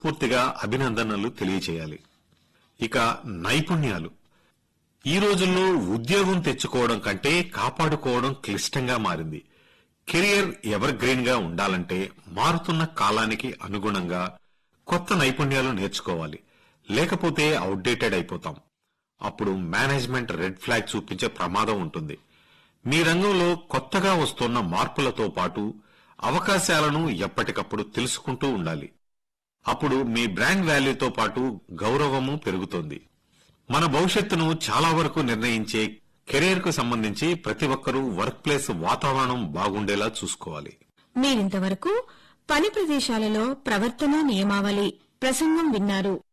పూర్తిగా అభినందనలు తెలియచేయాలి ఇక నైపుణ్యాలు ఈ రోజుల్లో ఉద్యోగం తెచ్చుకోవడం కంటే కాపాడుకోవడం క్లిష్టంగా మారింది కెరియర్ ఎవర్ గ్రీన్ గా ఉండాలంటే మారుతున్న కాలానికి అనుగుణంగా కొత్త నైపుణ్యాలు నేర్చుకోవాలి లేకపోతే అవుట్డేటెడ్ అయిపోతాం అప్పుడు మేనేజ్మెంట్ రెడ్ ఫ్లాగ్ చూపించే ప్రమాదం ఉంటుంది మీ రంగంలో కొత్తగా వస్తున్న మార్పులతో పాటు అవకాశాలను ఎప్పటికప్పుడు తెలుసుకుంటూ ఉండాలి అప్పుడు మీ బ్రాండ్ వాల్యూతో పాటు గౌరవము పెరుగుతుంది మన భవిష్యత్తును చాలా వరకు నిర్ణయించే కెరీర్ కు సంబంధించి ప్రతి ఒక్కరూ వర్క్ ప్లేస్ వాతావరణం బాగుండేలా చూసుకోవాలి మీరింతవరకు పని ప్రదేశాలలో ప్రవర్తన నియమావళి ప్రసంగం విన్నారు